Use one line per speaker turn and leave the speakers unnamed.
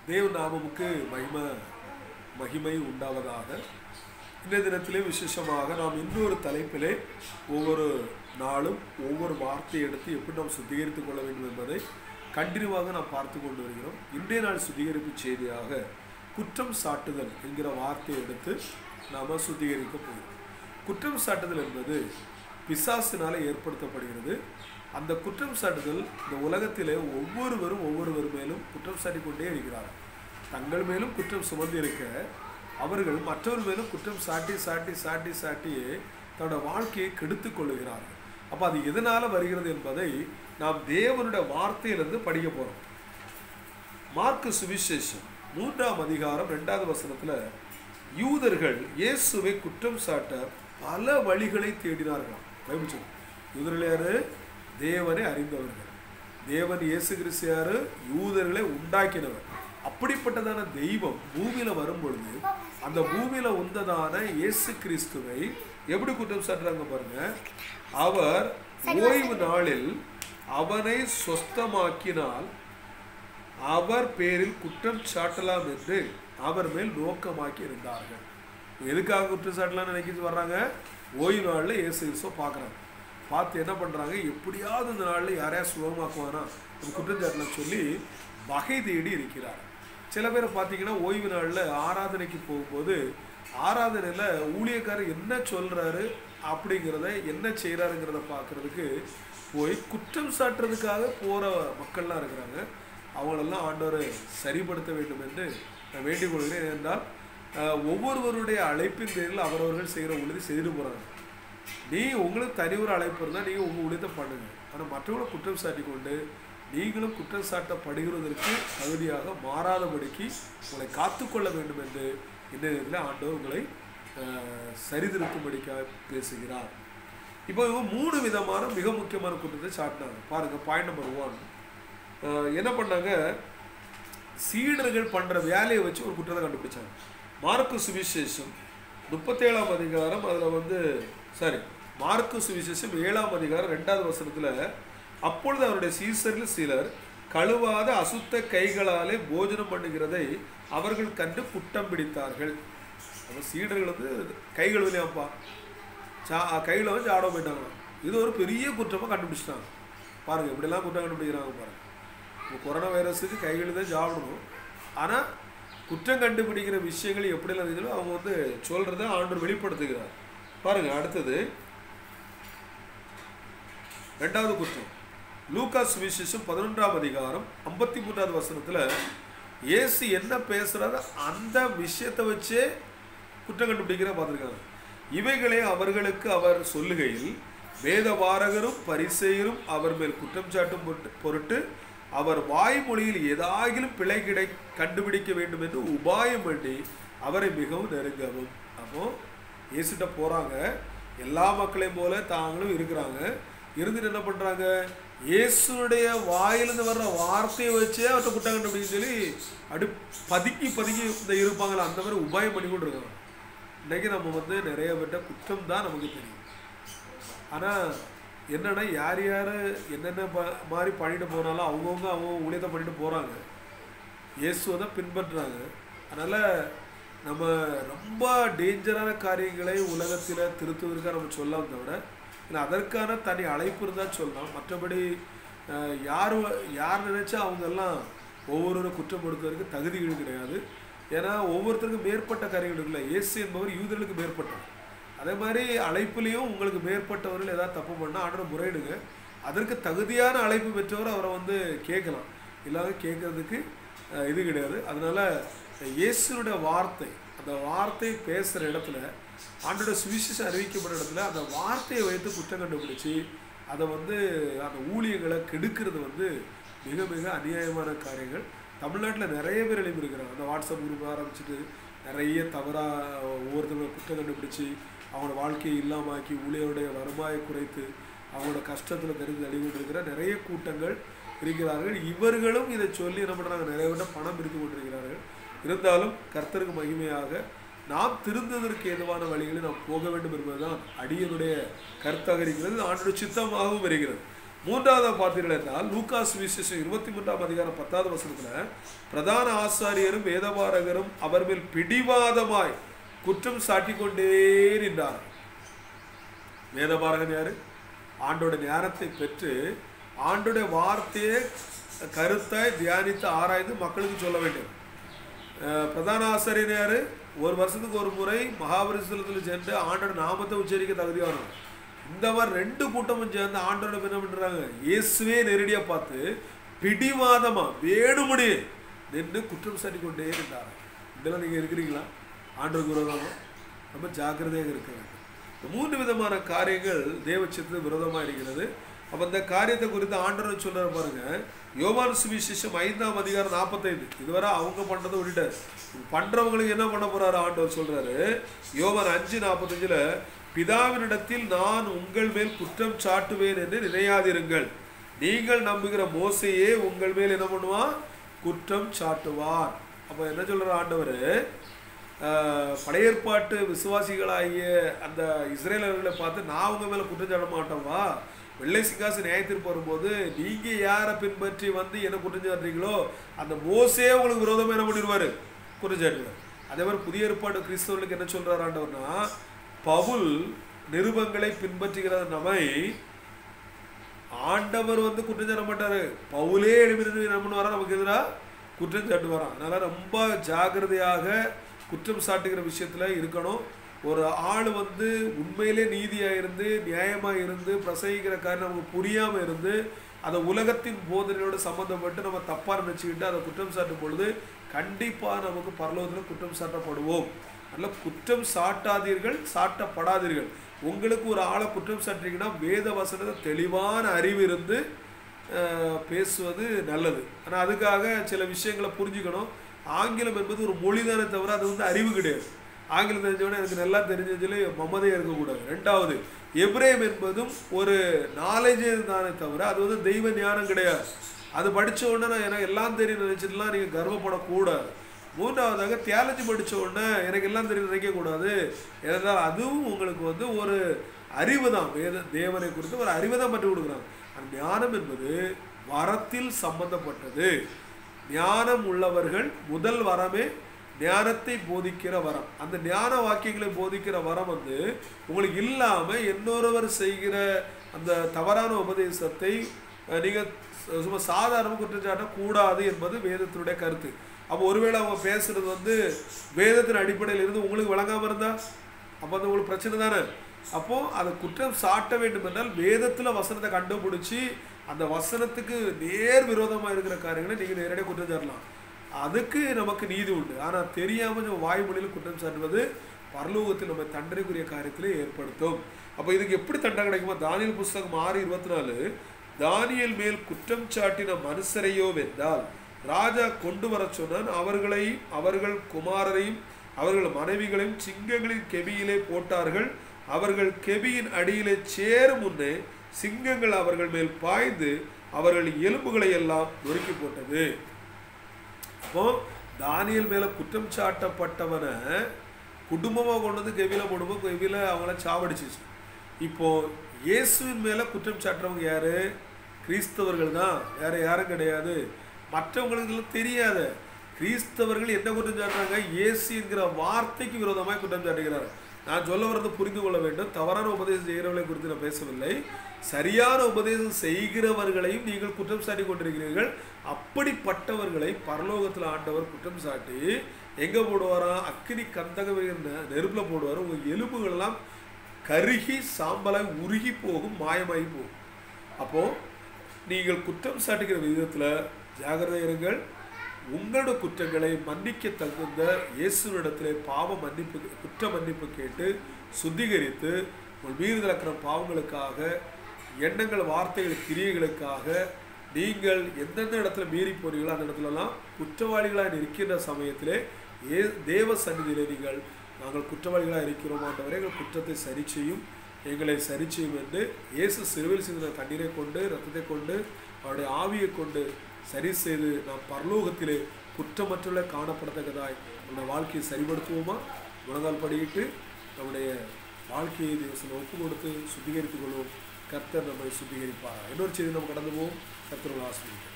தேவ நாமமுக்கு மகிமை மகிமை உண்டாவதாக இந்த தினத்திலே விசேஷமாக நாம் இன்னொரு தலைப்பிலே ஒவ்வொரு நாளும் ஒவ்வொரு வார்த்தையை எடுத்து எப்படி நாம் சுத்திகரித்துக் கொள்ள வேண்டும் என்பதை கண்டினியூவாக நாம் பார்த்து கொண்டு வருகிறோம் இன்றைய நாள் சுத்திகரிப்பு செய்தியாக குற்றம் சாட்டுதல் என்கிற வார்த்தையை எடுத்து நாம் சுத்திகரிக்க போகிறோம் குற்றம் சாட்டுதல் என்பது பிசாசினால ஏற்படுத்தப்படுகிறது அந்த குற்றம் சாட்டுதல் இந்த உலகத்திலே ஒவ்வொருவரும் ஒவ்வொருவர் மேலும் குற்றம் சாட்டிக் கொண்டே இருக்கிறார்கள் தங்கள் மேலும் குற்றம் சுமந்து இருக்க அவர்கள் மற்றவர் மேலும் குற்றம் சாட்டி சாட்டி சாட்டி சாட்டியே தன்னோட வாழ்க்கையை கெடுத்துக் கொள்ளுகிறார்கள் அப்போ அது எதனால வருகிறது என்பதை நாம் தேவனுடைய வார்த்தையிலிருந்து படிக்க போறோம் மார்க்கு சுவிசேஷம் மூன்றாம் அதிகாரம் ரெண்டாவது வசனத்துல யூதர்கள் இயேசுவை குற்றம் சாட்ட பல வழிகளை தேடினார்களாம் பைபிள் சொல்லுது. யூதர்கள் யாரு தேவனை அறிந்தவர்கள் தேவன் இயேசு கிறிஸ்து யாரு யூதர்களை உண்டாக்கினவர் அப்படிப்பட்டதான தெய்வம் பூமியில வரும் பொழுது அந்த பூமியில உந்ததான இயேசு கிறிஸ்துவை எப்படி குற்றம் சாட்டுறாங்க பாருங்க அவர் ஓய்வு நாளில் அவனை சொஸ்தமாக்கினால் அவர் பேரில் குற்றம் சாட்டலாம் என்று அவர் மேல் நோக்கமாக்கி இருந்தார்கள் எதுக்காக குற்றம் சாட்டலாம்னு நினைக்கிட்டு வர்றாங்க ஓய்வு நாளில் இயேசு கிறிஸ்துவ பார்க்குறாங்க பார்த்து என்ன பண்ணுறாங்க எப்படியாவது இந்த நாளில் யாரையா சுகமாக்குவானா நம்ம குற்றம் சாட்டலாம் சொல்லி வகை தேடி இருக்கிறார் சில பேரை பார்த்தீங்கன்னா ஓய்வு நாளில் ஆராதனைக்கு போகும்போது ஆராதனையில் ஊழியக்காரர் என்ன சொல்கிறாரு அப்படிங்கிறத என்ன செய்கிறாருங்கிறத பார்க்குறதுக்கு போய் குற்றம் சாட்டுறதுக்காக போகிற மக்கள்லாம் இருக்கிறாங்க அவங்களெல்லாம் ஆண்டவர் சரிப்படுத்த வேண்டும் என்று நான் வேண்டிக் கொள்கிறேன் என்றால் அஹ், ஒவ்வொருவருடைய அழைப்பின் பேரில் அவரவர்கள் செய்கிற ஊழியத்தை செய்து போகிறாங்க நீ உங்களுக்கு தனி ஒரு அழைப்பு இருந்தால் நீங்கள் உங்கள் ஊழியத்தை பண்ணுங்க ஆனால் மற்றவங்களை குற்றம் சாட்டி கொண்டு நீங்களும் குற்றம் சாட்டப்படுகிறதற்கு தகுதியாக மாறாதபடிக்கு உங்களை காத்துக்கொள்ள வேண்டும் என்று இந்த நேரத்தில் ஆண்டவர் உங்களை அஹ், சரிதிருக்கும்படிக்காக பேசுகிறார் இப்போ இவங்க மூணு விதமான மிக முக்கியமான குற்றத்தை சாட்டினாங்க பாருங்க பாயிண்ட் நம்பர் ஒன் என்ன பண்ணாங்க சீடர்கள் பண்ற வேலையை வச்சு ஒரு குற்றத்தை கண்டுபிடிச்சாங்க மார்க்கு சுவிசேஷம் முப்பத்தேழாம் அதிகாரம் அதுல வந்து சாரி மார்க்கு சுவிசேஷம் ஏழாம் அதிகாரம் ரெண்டாவது வசனத்துல அப்பொழுது அவருடைய சீசரில் சிலர் கழுவாத அசுத்த கைகளாலே போஜனம் பண்ணுகிறதை அவர்கள் கண்டு குட்டம் பிடித்தார்கள் அப்ப சீடர்கள் வந்து கை கழுவலையாப்பா சா கையில் வந்து ஆட போயிட்டாங்களாம் இது ஒரு பெரிய குற்றமாக கண்டுபிடிச்சிட்டாங்க பாருங்க இப்படிலாம் குற்றம் கண்டுபிடிக்கிறாங்க பாருங்க இப்போ கொரோனா வைரஸுக்கு கைகள் தான் சாப்பிடணும் ஆனால் குற்றம் கண்டுபிடிக்கிற விஷயங்கள் எப்படிலாம் இருந்துச்சோ அவங்க வந்து சொல்கிறத ஆண்டவர் வெளிப்படுத்துகிறார் பாருங்க அடுத்தது ரெண்டாவது குற்றம் லூகாஸ் சுவிசேஷம் பதினொன்றாம் அதிகாரம் ஐம்பத்தி மூன்றாவது வசனத்துல இயேசு என்ன பேசுறாரு அந்த விஷயத்தை வச்சே குற்றம் கண்டுபிடிக்கிற பார்த்துருக்காங்க இவைகளை அவர்களுக்கு அவர் சொல்லுகையில் வேதவாரகரும் பரிசெயரும் அவர் மேல் குற்றம் சாட்டும் பொருட்டு- பொருட்டு அவர் வாய்மொழியில் ஏதாகிலும் பிழை கிடை கண்டுபிடிக்க வேண்டும் என்று உபாயம் பண்ணி அவரை மிகவும் நெருங்கவும் அப்போ இயேசுட்ட போறாங்க எல்லா மக்களையும் போல தாங்களும் இருக்கிறாங்க இருந்துட்டு என்ன பண்றாங்க இயேசுடைய வாயிலிருந்து வர்ற வார்த்தையை வச்சே அவர்கிட்ட குட்டம் கண்டுபிடிக்க சொல்லி அடி பதுக்கி பதுக்கி இந்த இருப்பாங்களா அந்த மாதிரி உபாயம் பண்ணி கொண்டு இருக்காங்க இன்னைக்கு நம்ம வந்து நிறைய பேர்ட்ட குற்றம் தான் நமக்கு தெரியும் ஆனால் என்னன்னா யார் யார் என்னென்ன ப- மாதிரி பண்ணிட்டு போனாலும் அவங்கவுங்க அவங்க ஊழியத்தை பண்ணிட்டு போகிறாங்க இயேசுவை தான் பின்பற்றுறாங்க அதனால் நம்ம ரொம்ப டேஞ்சரான காரியங்களை உலகத்தில் திருத்துவதற்காக நம்ம சொல்லலாம் தவிர இல்லை அதற்கான தனி அழைப்பு இருந்தால் சொல்லலாம் மற்றபடி அஹ், யார் வ- யார் நினைச்சா அவங்கெல்லாம் ஒவ்வொரு குற்றப்படுத்துவதற்கு தகுதிகள் கிடையாது ஏன்னா ஒவ்வொருத்தருக்கும் மேற்பட்ட காரியங்கள் இருக்குல்ல இயேசு என்பவர் யூதர்களுக்கு மேற்பட்டவர் அதே மாதிரி அழைப்புலேயும் உங்களுக்கு மேற்பட்டவர்கள் ஏதாவது தப்பு பண்ணால் ஆர்டர் முறையிடுங்க அதற்கு தகுதியான அழைப்பு பெற்றவர் அவரை வந்து கேட்கலாம் இல்லாத கேட்கறதுக்கு அஹ், இது கிடையாது அதனால இயேசுனுடைய வார்த்தை அந்த வார்த்தை பேசுகிற இடத்துல ஆண்டோட சுவிசேஷம் அறிவிக்கப்பட்ட இடத்துல அந்த வார்த்தையை வைத்து குற்றம் கண்டுபிடிச்சு அதை வந்து அந்த ஊழியங்களை கெடுக்கிறது வந்து மிக மிக அநியாயமான காரியங்கள் தமிழ்நாட்டில் நிறைய பேர் எழுப்பியிருக்கிறாங்க அந்த வாட்ஸ்அப் குரூப் ஆரம்பிச்சுட்டு நிறைய தவறாக ஒவ்வொருத்தவங்க குற்றம் கண்டுபிடிச்சு அவங்களோட வாழ்க்கையை இல்லாமாக்கி ஊழியருடைய வருமாயை குறைத்து அவங்களோட கஷ்டத்தில் தெரிந்து அடிக்கொண்டிருக்கிற நிறைய கூட்டங்கள் இருக்கிறார்கள் இவர்களும் இதை சொல்லி என்ன பண்ணுறாங்க நிறைய விட பணம் பிரித்து கொண்டிருக்கிறார்கள் இருந்தாலும் கர்த்தருக்கு மகிமையாக நாம் திருந்ததற்கு ஏதுவான வழிகளில் நாம் போக வேண்டும் என்பதுதான் அடியனுடைய கருத்தாக இருக்கிறது ஆண்டோட சித்தமாகவும் வருகிறது மூன்றாவது பார்த்தீர்கள் என்றால் லூகாஸ் விசேஷம் இருபத்தி மூன்றாம் அதிகாரம் பத்தாவது வசனத்துல பிரதான ஆசாரியரும் வேதபாரகரும் அவர் மேல் பிடிவாதமாய் குற்றம் சாட்டி கொண்டே நின்றார் வேதபாரகன் யாரு ஆண்டோட ஞானத்தை பெற்று ஆண்டோட வார்த்தையை கருத்தை தியானித்து ஆராய்ந்து மக்களுக்கு சொல்ல வேண்டும் அஹ் பிரதான ஆசிரியர் யாரு ஒரு வருஷத்துக்கு ஒரு முறை மகாபரிசலத்தில் சென்று ஆண்டோட நாமத்தை உச்சரிக்க தகுதியானவர் இந்த மாதிரி ரெண்டு கூட்டமும் சேர்ந்து ஆண்டோட என்ன பண்றாங்க இயேசுவே நேரடியாக பார்த்து பிடிவாதமா வேணுமணி நின்று குற்றம் சாட்டி கொண்டே இருந்தார் இதெல்லாம் நீங்க இருக்கிறீங்களா ஆண்டோருக்கு விரோதமா ரொம்ப ஜாக்கிரதையாக இருக்க வேண்டும் இந்த மூன்று விதமான காரியங்கள் தேவச்சத்துக்கு விரோதமாக இருக்கிறது அப்போ இந்த காரியத்தை குறித்து ஆண்டவர் சொல்றாரு பாருங்க யோவான் சுவிசேஷம் ஐந்தாம் அதிகாரம் நாற்பத்தைந்து இதுவரை அவங்க பண்றதை விட்டுட்டார் பண்றவங்களுக்கு என்ன பண்ண போறாரு ஆண்டவர் சொல்றாரு யோவான் அஞ்சு நாற்பத்தஞ்சுல பிதாவினிடத்தில் நான் உங்கள் மேல் குற்றம் சாட்டுவேன் என்று நினையாதிருங்கள் நீங்கள் நம்புகிற மோசையே உங்கள் மேல் என்ன பண்ணுவான் குற்றம் சாட்டுவார் அப்போ என்ன சொல்றாரு ஆண்டவர் ஆஹ் படையேற்பாட்டு விசுவாசிகளாகிய அந்த இஸ்ரேலர்களை பார்த்து நான் உங்க மேல குற்றம் சாட்ட மாட்டோம்வா வெள்ளை சிங்காசு நியாயத்திற்கு வரும்போது நீங்க யாரை பின்பற்றி வந்து என்ன குற்றம் சாட்டுறீங்களோ அந்த மோசே உங்களுக்கு விரோதமா என்ன பண்ணிடுவாரு குற்றம் சாட்டுவார் அதே மாதிரி புதிய ஏற்பாடு கிறிஸ்தவர்களுக்கு என்ன சொல்றாரு ஆண்டவர்னா பவுல் நிருபங்களை பின்பற்றுகிற நம்மை ஆண்டவர் வந்து குற்றம் சாட்ட மாட்டாரு பவுலே எழுப்பினது என்ன பண்ணுவாரா நமக்கு எதிராக குற்றம் சாட்டுவாராம் அதனால ரொம்ப ஜாக்கிரதையாக குற்றம் சாட்டுகிற விஷயத்துல இருக்கணும் ஒரு ஆள் வந்து உண்மையிலே நீதியா இருந்து நியாயமா இருந்து பிரசங்கிக்கிற காரியம் நமக்கு புரியாம இருந்து அதை உலகத்தின் போதனையோடு சம்மந்தப்பட்டு நம்ம தப்பா நினைச்சுக்கிட்டு அதை குற்றம் சாட்டும் பொழுது கண்டிப்பா நமக்கு பரலோகத்தில் குற்றம் சாட்டப்படுவோம் அதனால குற்றம் சாட்டாதீர்கள் சாட்டப்படாதீர்கள் உங்களுக்கு ஒரு ஆளை குற்றம் சாட்டுறீங்கன்னா வேத வசனத்தை தெளிவான அறிவு இருந்து அஹ், பேசுவது நல்லது ஆனால் அதுக்காக சில விஷயங்களை புரிஞ்சுக்கணும் ஆங்கிலம் என்பது ஒரு மொழிதானே தவிர அது வந்து அறிவு கிடையாது ஆங்கிலம் தெரிஞ்சவொடனே எனக்கு நல்லா தெரிஞ்சதுல மமதே இருக்கக்கூடாது ரெண்டாவது எப்ரேம் என்பதும் ஒரு நாலேஜே தானே தவிர அது வந்து தெய்வ ஞானம் கிடையாது அது படிச்ச உடனே நான் எனக்கு எல்லாம் தெரியும் நினைச்சிட்டுலாம் நீங்கள் கர்வப்படக்கூடாது மூன்றாவதாக தியாலஜி படிச்ச உடனே எனக்கு எல்லாம் தெரியும் நினைக்கக்கூடாது ஏனென்றால் அதுவும் உங்களுக்கு வந்து ஒரு அறிவு தான் வேத தேவனை குறித்து ஒரு அறிவை தான் பற்றி கொடுக்குறாங்க அந்த ஞானம் என்பது வரத்தில் சம்பந்தப்பட்டது ஞானம் உள்ளவர்கள் முதல் வரமே ஞானத்தை போதிக்கிற வரம் அந்த ஞான வாக்கியங்களை போதிக்கிற வரம் வந்து உங்களுக்கு இல்லாம இன்னொருவர் செய்கிற அந்த தவறான உபதேசத்தை அஹ், நீங்க சு- சும்மா சாதாரண குற்றச்சாட்ட கூடாது என்பது வேதத்தினுடைய கருத்து அப்போ ஒருவேளை அவங்க பேசுறது வந்து வேதத்தின் அடிப்படையில் இருந்து உங்களுக்கு வழங்காம இருந்தா அப்போ அது உங்களுக்கு பிரச்சனை தானே அப்போ அதை குற்றம் சாட்ட வேண்டும் என்றால் வேதத்துல வசனத்தை கண்டுபிடிச்சி அந்த வசனத்துக்கு நேர் விரோதமா இருக்கிற காரியங்களை நீங்க நேரடியாக குற்றம் சாட்டலாம் அதுக்கு நமக்கு நீதி உண்டு ஆனா தெரியாம நம்ம வாய்மொழியில் குற்றம் சாட்டுவது பரலோகத்தில் நம்ம தண்டனைக்குரிய காரியத்திலே ஏற்படுத்தும் அப்போ இதுக்கு எப்படி தண்டனை கிடைக்குமா தானியல் புஸ்தகம் ஆறு இருபத்தி நாலு தானியல் மேல் குற்றம் சாட்டின மனுஷரையோ வென்றால் ராஜா கொண்டு வர சொன்னான் அவர்களை அவர்கள் குமாரரையும் அவர்கள் மனைவிகளையும் சிங்கங்களின் கெபியிலே போட்டார்கள் அவர்கள் கெபியின் அடியிலே சேரும் முன்னே சிங்கங்கள் அவர்கள் மேல் பாய்ந்து அவர்கள் எலும்புகளை எல்லாம் நொறுக்கி போட்டது அப்போ தானியல் மேல குற்றம் சாட்டப்பட்டவனை குடும்பமா கொண்டு வந்து கெவில போடும்போது கெவில அவங்கள சாவடிச்சிச்சு இப்போ இயேசுவின் மேல குற்றம் சாட்டுறவங்க யாரு கிறிஸ்தவர்கள் தான் வேற யாரும் கிடையாது மற்றவங்களுக்கு எல்லாம் தெரியாது கிறிஸ்தவர்கள் என்ன குற்றம் சாட்டுறாங்க இயேசு என்கிற வார்த்தைக்கு விரோதமாய் குற்றம் சாட்டுகிறார் நான் சொல்ல வரது புரிந்து கொள்ள வேண்டும் தவறான உபதேசம் செய்கிறவர்களை குறித்து நான் பேசவில்லை சரியான உபதேசம் செய்கிறவர்களையும் நீங்கள் குற்றம் சாட்டி கொண்டிருக்கிறீர்கள் அப்படிப்பட்டவர்களை பரலோகத்தில் ஆண்டவர் குற்றம் சாட்டி எங்க போடுவாராம் அக்கினி கந்தக நெருப்புல போடுவார் உங்க எலும்புகள் எல்லாம் கருகி சாம்பலாய் உருகி போகும் மாயமாகி போகும் அப்போ நீங்கள் குற்றம் சாட்டுகிற விதத்துல ஜாகிரதை இருங்கள் உங்களோட குற்றங்களை மன்னிக்க தகுந்த இயேசுவிடத்திலே பாவ மன்னிப்பு குற்ற மன்னிப்பு கேட்டு சுத்திகரித்து உங்கள் மீது நடக்கிற பாவங்களுக்காக எண்ணங்கள் வார்த்தைகள் கிரியைகளுக்காக நீங்கள் எந்தெந்த இடத்துல மீறி போறீங்களோ அந்த இடத்துலலாம் குற்றவாளிகளாக இருக்கின்ற சமயத்திலே ஏ தேவ சந்நிதியிலே நீங்கள் நாங்கள் குற்றவாளிகளாக இருக்கிறோம் ஆண்டவரே எங்கள் குற்றத்தை சரி செய்யும் எங்களை சரி செய்யும் என்று இயேசு சிறுவில் சிந்தின தண்ணீரை கொண்டு ரத்தத்தை கொண்டு அவருடைய ஆவியை கொண்டு சரி செய்து நாம் பரலோகத்திலே குற்றமற்றுள்ள காணப்படத்தக்கதாய் நம்முடைய வாழ்க்கையை சரிப்படுத்துவோமா குணதால் படியிட்டு நம்முடைய வாழ்க்கையை தேவசனம் ஒப்பு கொடுத்து சுத்திகரித்துக் கொள்வோம் கர்த்தர் நம்மை சுத்திகரிப்பார் இன்னொரு செய்தி நம்ம கடந்து போவோம் கர்த்தரோட ஆசிரியர்